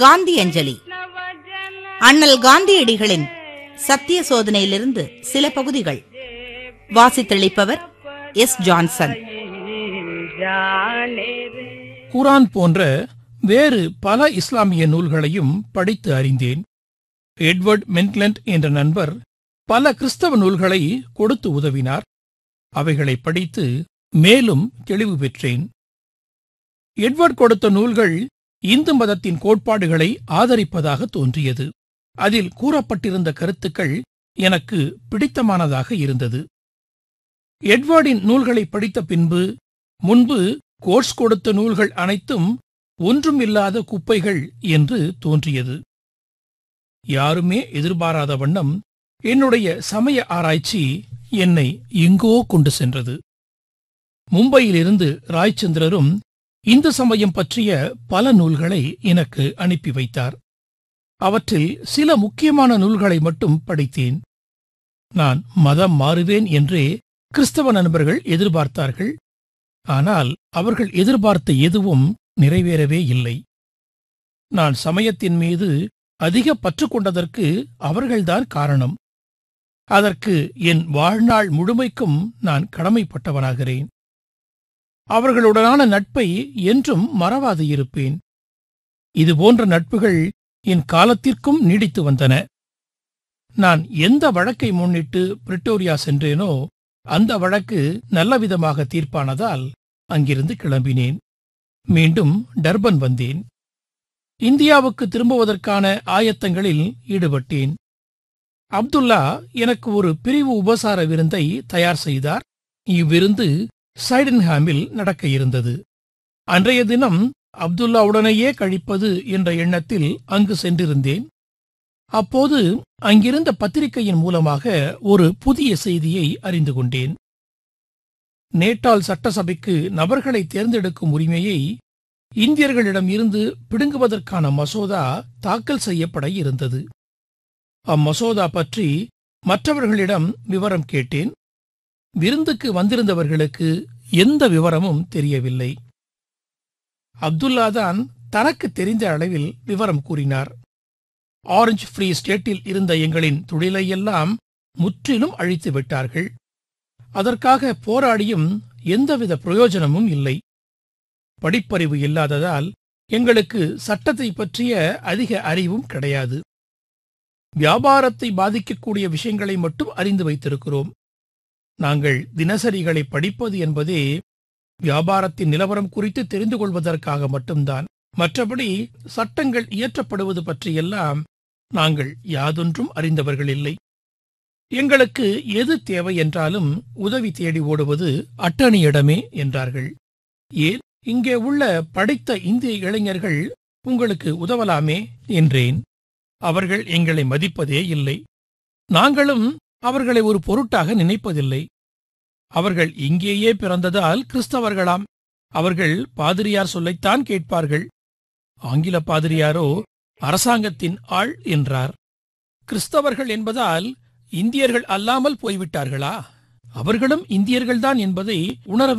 காந்தி அஞ்சலி அண்ணல் காந்தியடிகளின் சத்திய சோதனையிலிருந்து சில பகுதிகள் வாசித்தளிப்பவர் எஸ் ஜான்சன் குரான் போன்ற வேறு பல இஸ்லாமிய நூல்களையும் படித்து அறிந்தேன் எட்வர்ட் மென்க்லண்ட் என்ற நண்பர் பல கிறிஸ்தவ நூல்களை கொடுத்து உதவினார் அவைகளை படித்து மேலும் தெளிவு பெற்றேன் எட்வர்ட் கொடுத்த நூல்கள் இந்து மதத்தின் கோட்பாடுகளை ஆதரிப்பதாக தோன்றியது அதில் கூறப்பட்டிருந்த கருத்துக்கள் எனக்கு பிடித்தமானதாக இருந்தது எட்வர்டின் நூல்களை படித்த பின்பு முன்பு கோர்ஸ் கொடுத்த நூல்கள் அனைத்தும் ஒன்றுமில்லாத குப்பைகள் என்று தோன்றியது யாருமே எதிர்பாராத வண்ணம் என்னுடைய சமய ஆராய்ச்சி என்னை எங்கோ கொண்டு சென்றது மும்பையிலிருந்து ராய்ச்சந்திரரும் இந்து சமயம் பற்றிய பல நூல்களை எனக்கு அனுப்பி வைத்தார் அவற்றில் சில முக்கியமான நூல்களை மட்டும் படித்தேன் நான் மதம் மாறுவேன் என்றே கிறிஸ்தவ நண்பர்கள் எதிர்பார்த்தார்கள் ஆனால் அவர்கள் எதிர்பார்த்த எதுவும் நிறைவேறவே இல்லை நான் சமயத்தின் மீது அதிக பற்று கொண்டதற்கு அவர்கள்தான் காரணம் அதற்கு என் வாழ்நாள் முழுமைக்கும் நான் கடமைப்பட்டவனாகிறேன் அவர்களுடனான நட்பை என்றும் மறவாது இருப்பேன் இதுபோன்ற நட்புகள் என் காலத்திற்கும் நீடித்து வந்தன நான் எந்த வழக்கை முன்னிட்டு பிரிட்டோரியா சென்றேனோ அந்த வழக்கு நல்லவிதமாக தீர்ப்பானதால் அங்கிருந்து கிளம்பினேன் மீண்டும் டர்பன் வந்தேன் இந்தியாவுக்கு திரும்புவதற்கான ஆயத்தங்களில் ஈடுபட்டேன் அப்துல்லா எனக்கு ஒரு பிரிவு உபசார விருந்தை தயார் செய்தார் இவ்விருந்து சைடன்ஹாமில் நடக்க இருந்தது அன்றைய தினம் அப்துல்லாவுடனேயே கழிப்பது என்ற எண்ணத்தில் அங்கு சென்றிருந்தேன் அப்போது அங்கிருந்த பத்திரிகையின் மூலமாக ஒரு புதிய செய்தியை அறிந்து கொண்டேன் நேட்டால் சட்டசபைக்கு நபர்களை தேர்ந்தெடுக்கும் உரிமையை இந்தியர்களிடம் இருந்து பிடுங்குவதற்கான மசோதா தாக்கல் செய்யப்பட இருந்தது அம்மசோதா பற்றி மற்றவர்களிடம் விவரம் கேட்டேன் விருந்துக்கு வந்திருந்தவர்களுக்கு எந்த விவரமும் தெரியவில்லை அப்துல்லாதான் தனக்கு தெரிந்த அளவில் விவரம் கூறினார் ஆரஞ்சு ஃப்ரீ ஸ்டேட்டில் இருந்த எங்களின் தொழிலையெல்லாம் முற்றிலும் அழித்து விட்டார்கள் அதற்காக போராடியும் எந்தவித பிரயோஜனமும் இல்லை படிப்பறிவு இல்லாததால் எங்களுக்கு சட்டத்தை பற்றிய அதிக அறிவும் கிடையாது வியாபாரத்தை பாதிக்கக்கூடிய விஷயங்களை மட்டும் அறிந்து வைத்திருக்கிறோம் நாங்கள் தினசரிகளை படிப்பது என்பதே வியாபாரத்தின் நிலவரம் குறித்து தெரிந்து கொள்வதற்காக மட்டும்தான் மற்றபடி சட்டங்கள் இயற்றப்படுவது பற்றியெல்லாம் நாங்கள் யாதொன்றும் அறிந்தவர்கள் இல்லை எங்களுக்கு எது தேவை என்றாலும் உதவி தேடி ஓடுவது அட்டணியிடமே என்றார்கள் ஏன் இங்கே உள்ள படித்த இந்திய இளைஞர்கள் உங்களுக்கு உதவலாமே என்றேன் அவர்கள் எங்களை மதிப்பதே இல்லை நாங்களும் அவர்களை ஒரு பொருட்டாக நினைப்பதில்லை அவர்கள் இங்கேயே பிறந்ததால் கிறிஸ்தவர்களாம் அவர்கள் பாதிரியார் சொல்லைத்தான் கேட்பார்கள் ஆங்கில பாதிரியாரோ அரசாங்கத்தின் ஆள் என்றார் கிறிஸ்தவர்கள் என்பதால் இந்தியர்கள் அல்லாமல் போய்விட்டார்களா அவர்களும் இந்தியர்கள்தான் என்பதை உணர